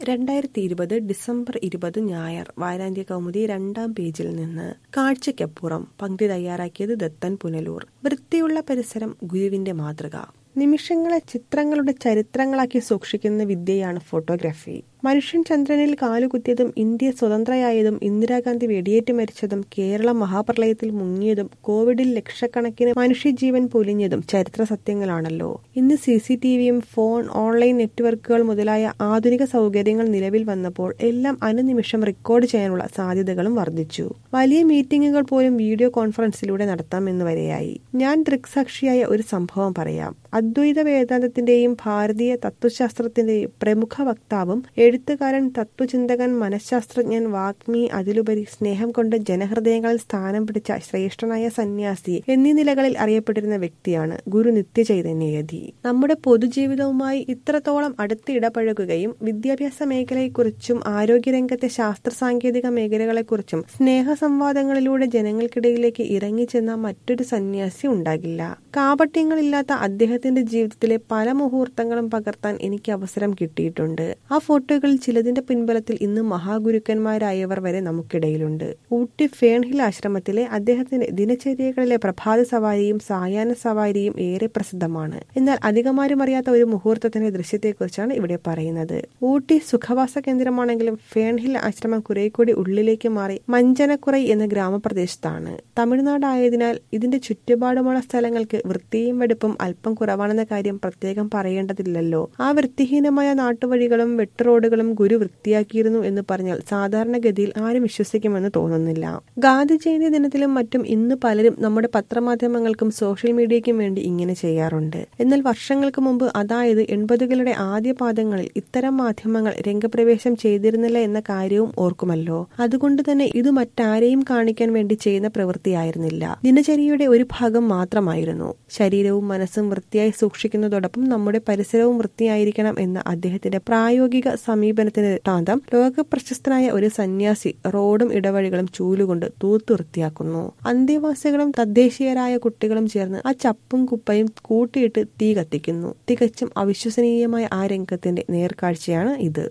രണ്ടായിരത്തി ഇരുപത് ഡിസംബർ ഇരുപത് ഞായർ വാരാന്ത്യ കൗമുദി രണ്ടാം പേജിൽ നിന്ന് കാഴ്ചയ്ക്കപ്പുറം പങ്ക്തി തയ്യാറാക്കിയത് ദത്തൻ പുനലൂർ വൃത്തിയുള്ള പരിസരം ഗുരുവിന്റെ മാതൃക നിമിഷങ്ങളെ ചിത്രങ്ങളുടെ ചരിത്രങ്ങളാക്കി സൂക്ഷിക്കുന്ന വിദ്യയാണ് ഫോട്ടോഗ്രാഫി മനുഷ്യൻ ചന്ദ്രനിൽ കാലുകുത്തിയതും ഇന്ത്യ സ്വതന്ത്രയായതും ഇന്ദിരാഗാന്ധി വെടിയേറ്റ് മരിച്ചതും കേരളം മഹാപ്രളയത്തിൽ മുങ്ങിയതും കോവിഡിൽ ലക്ഷക്കണക്കിന് മനുഷ്യജീവൻ പൊലിഞ്ഞതും ചരിത്ര സത്യങ്ങളാണല്ലോ ഇന്ന് സി സി ടി വിയും ഫോൺ ഓൺലൈൻ നെറ്റ്വർക്കുകൾ മുതലായ ആധുനിക സൗകര്യങ്ങൾ നിലവിൽ വന്നപ്പോൾ എല്ലാം അനുനിമിഷം റെക്കോർഡ് ചെയ്യാനുള്ള സാധ്യതകളും വർദ്ധിച്ചു വലിയ മീറ്റിംഗുകൾ പോലും വീഡിയോ കോൺഫറൻസിലൂടെ നടത്താമെന്ന് വരെയായി ഞാൻ ദൃക്സാക്ഷിയായ ഒരു സംഭവം പറയാം അദ്വൈത വേദാന്തത്തിന്റെയും ഭാരതീയ തത്വശാസ്ത്രത്തിന്റെയും പ്രമുഖ വക്താവും എഴുത്തുകാരൻ തത്വചിന്തകൻ മനഃശാസ്ത്രജ്ഞൻ വാഗ്മി അതിലുപരി സ്നേഹം കൊണ്ട് ജനഹൃദയങ്ങളിൽ സ്ഥാനം പിടിച്ച ശ്രേഷ്ഠനായ സന്യാസി എന്നീ നിലകളിൽ അറിയപ്പെട്ടിരുന്ന വ്യക്തിയാണ് ഗുരു നിത്യചൈതന്യയതി നമ്മുടെ പൊതുജീവിതവുമായി ഇത്രത്തോളം അടുത്ത് ഇടപഴകുകയും വിദ്യാഭ്യാസ മേഖലയെക്കുറിച്ചും ആരോഗ്യരംഗത്തെ ശാസ്ത്ര സാങ്കേതിക മേഖലകളെക്കുറിച്ചും സ്നേഹ സംവാദങ്ങളിലൂടെ ജനങ്ങൾക്കിടയിലേക്ക് ഇറങ്ങിച്ചെന്ന മറ്റൊരു സന്യാസി ഉണ്ടാകില്ല കാപട്യങ്ങളില്ലാത്ത അദ്ദേഹത്തിന്റെ ജീവിതത്തിലെ പല മുഹൂർത്തങ്ങളും പകർത്താൻ എനിക്ക് അവസരം കിട്ടിയിട്ടുണ്ട് ആ ഫോട്ടോകളിൽ ചിലതിന്റെ പിൻബലത്തിൽ ഇന്ന് മഹാഗുരുക്കന്മാരായവർ വരെ നമുക്കിടയിലുണ്ട് ഊട്ടി ഫേൺഹിൽ ആശ്രമത്തിലെ അദ്ദേഹത്തിന്റെ ദിനചര്യകളിലെ പ്രഭാത സവാരിയും സായാഹ്ന സവാരിയും ഏറെ പ്രസിദ്ധമാണ് എന്നാൽ അധികമാരും അറിയാത്ത ഒരു മുഹൂർത്തത്തിന്റെ ദൃശ്യത്തെക്കുറിച്ചാണ് ഇവിടെ പറയുന്നത് ഊട്ടി സുഖവാസ കേന്ദ്രമാണെങ്കിലും ഫേൺഹിൽ ആശ്രമം കുറെ കൂടി ഉള്ളിലേക്ക് മാറി മഞ്ചനക്കുറൈ എന്ന ഗ്രാമപ്രദേശത്താണ് തമിഴ്നാടായതിനാൽ ഇതിന്റെ ചുറ്റുപാടുമുള്ള സ്ഥലങ്ങൾക്ക് വൃത്തിയും വെടുപ്പും അല്പം കുറവാണെന്ന കാര്യം പ്രത്യേകം പറയേണ്ടതില്ലല്ലോ ആ വൃത്തിഹീനമായ നാട്ടുവഴികളും വെട്ടുറോഡുകളും ഗുരു വൃത്തിയാക്കിയിരുന്നു എന്ന് പറഞ്ഞാൽ സാധാരണഗതിയിൽ ആരും വിശ്വസിക്കുമെന്ന് തോന്നുന്നില്ല ഗാന്ധി ജയന്തി ദിനത്തിലും മറ്റും ഇന്ന് പലരും നമ്മുടെ പത്രമാധ്യമങ്ങൾക്കും സോഷ്യൽ മീഡിയയ്ക്കും വേണ്ടി ഇങ്ങനെ ചെയ്യാറുണ്ട് എന്നാൽ വർഷങ്ങൾക്ക് മുമ്പ് അതായത് എൺപതുകളുടെ ആദ്യ പാദങ്ങളിൽ ഇത്തരം മാധ്യമങ്ങൾ രംഗപ്രവേശം ചെയ്തിരുന്നില്ല എന്ന കാര്യവും ഓർക്കുമല്ലോ അതുകൊണ്ട് തന്നെ ഇത് മറ്റാരെയും കാണിക്കാൻ വേണ്ടി ചെയ്യുന്ന പ്രവൃത്തിയായിരുന്നില്ല ദിനചര്യയുടെ ഒരു ഭാഗം മാത്രമായിരുന്നു ശരീരവും മനസ്സും വൃത്തിയായി സൂക്ഷിക്കുന്നതോടൊപ്പം നമ്മുടെ പരിസരവും വൃത്തിയായിരിക്കണം എന്ന അദ്ദേഹത്തിന്റെ പ്രായോഗിക സമീപനത്തിന് താന്തം ലോക പ്രശസ്തനായ ഒരു സന്യാസി റോഡും ഇടവഴികളും ചൂലുകൊണ്ട് തൂത്തു വൃത്തിയാക്കുന്നു അന്തേവാസികളും തദ്ദേശീയരായ കുട്ടികളും ചേർന്ന് ആ ചപ്പും കുപ്പയും കൂട്ടിയിട്ട് തീ കത്തിക്കുന്നു തികച്ചും അവിശ്വസനീയമായ ആ രംഗത്തിന്റെ നേർക്കാഴ്ചയാണ് ഇത്